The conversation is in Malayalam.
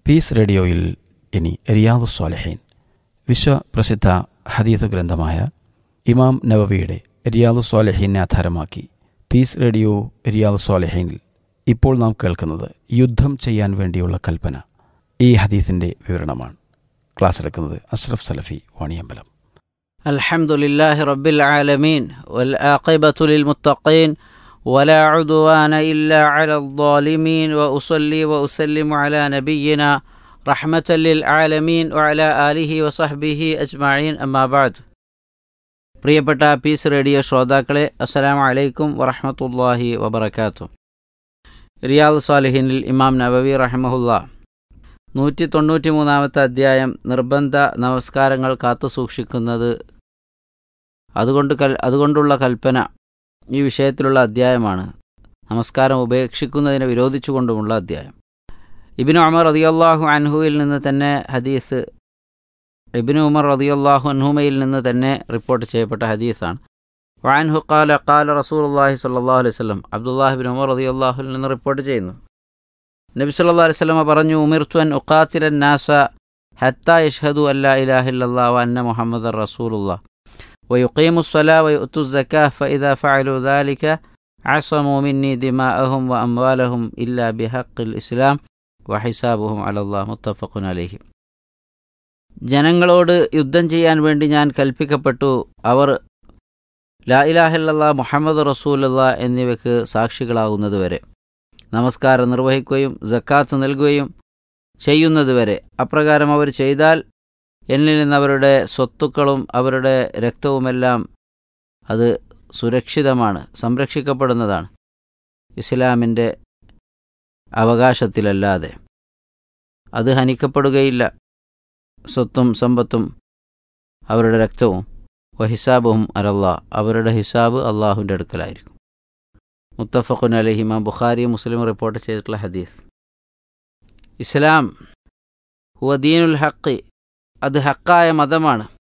പീസ് റേഡിയോയിൽ ഇനി റിയാദു സ്വാലഹീൻ വിശ്വപ്രസിദ്ധ ഹദീസ് ഗ്രന്ഥമായ ഇമാം നവവിയുടെ റിയാദു സ്വാലഹീനെ ആധാരമാക്കി പീസ് റേഡിയോ റിയാദു സ്വാലഹീനിൽ ഇപ്പോൾ നാം കേൾക്കുന്നത് യുദ്ധം ചെയ്യാൻ വേണ്ടിയുള്ള കൽപ്പന ഈ ഹദീസിൻ്റെ വിവരണമാണ് ക്ലാസ് എടുക്കുന്നത് അഷ്റഫ് സലഫി വാണിയമ്പലം الحمد لله رب العالمين والآقبة للمتقين ولا عدوان إلا على الظالمين وأصلي وأسلم على نبينا رحمة للعالمين وعلى آله وصحبه أجمعين أما بعد പ്രിയപ്പെട്ട പീസ് റേഡിയോ ശ്രോതാക്കളെ അസ്സലാമു അലൈക്കും വറഹമത്തല്ലാഹി വബർക്കാത്തു റിയാദ് സ്വാലിഹിനിൽ ഇമാം നബവി റഹമഹുല്ല നൂറ്റി തൊണ്ണൂറ്റി മൂന്നാമത്തെ അധ്യായം നിർബന്ധ നമസ്കാരങ്ങൾ കാത്തു സൂക്ഷിക്കുന്നത് അതുകൊണ്ട് കൽ അതുകൊണ്ടുള്ള കൽപ്പന ഈ വിഷയത്തിലുള്ള അധ്യായമാണ് നമസ്കാരം ഉപേക്ഷിക്കുന്നതിനെ വിരോധിച്ചുകൊണ്ടുമുള്ള അധ്യായം ഇബിനു ഉമർ റതിയല്ലാഹു അൻഹുവിൽ നിന്ന് തന്നെ ഹദീസ് ഇബിനു ഉമർ റതിയല്ലാഹു അൻഹുമയിൽ നിന്ന് തന്നെ റിപ്പോർട്ട് ചെയ്യപ്പെട്ട ഹദീസാണ് വാൻഹു ഖാല ഖാല റസൂൽ അള്ളാഹി സല്ലാ അലൈഹി സ്വലം അബ്ദുല്ലാഹിബിൻ ഉമർ റതിയല്ലാഹുവിൽ നിന്ന് റിപ്പോർട്ട് ചെയ്യുന്നു നബി സല്ലാ അലൈഹി സ്വലമ പറഞ്ഞു ഉമിർത്തു അൻ ഉഖാത്തിലൻ നാസ ഹത്ത യഷ്ഹദു അല്ലാ ഇലാഹില്ലാ വന്ന മുഹമ്മദ് റസൂലുള്ള ويقيموا الصلاة ويؤتوا الزكاة فإذا فعلوا ذلك عصموا مني دماءهم وأموالهم إلا بحق الإسلام وحسابهم على الله متفق عليه ജനങ്ങളോട് യുദ്ധം ചെയ്യാൻ വേണ്ടി ഞാൻ കൽപ്പിക്കപ്പെട്ടു അവർ ലാ ഇലാഹില്ല മുഹമ്മദ് റസൂലുള്ള എന്നിവയ്ക്ക് സാക്ഷികളാകുന്നതുവരെ നമസ്കാരം നിർവഹിക്കുകയും ജക്കാത്ത് നൽകുകയും ചെയ്യുന്നതുവരെ അപ്രകാരം അവർ ചെയ്താൽ എന്നിൽ നിന്ന് അവരുടെ സ്വത്തുക്കളും അവരുടെ രക്തവുമെല്ലാം അത് സുരക്ഷിതമാണ് സംരക്ഷിക്കപ്പെടുന്നതാണ് ഇസ്ലാമിൻ്റെ അവകാശത്തിലല്ലാതെ അത് ഹനിക്കപ്പെടുകയില്ല സ്വത്തും സമ്പത്തും അവരുടെ രക്തവും വഹിസാബും അലല്ലാ അവരുടെ ഹിസാബ് അള്ളാഹുവിൻ്റെ അടുക്കലായിരിക്കും മുത്തഫഖുൻ അലഹിമ ബുഖാരി മുസ്ലിം റിപ്പോർട്ട് ചെയ്തിട്ടുള്ള ഹദീസ് ഇസ്ലാം ഹുവദീനുൽ ഹക്കി അത് ഹക്കായ മതമാണ്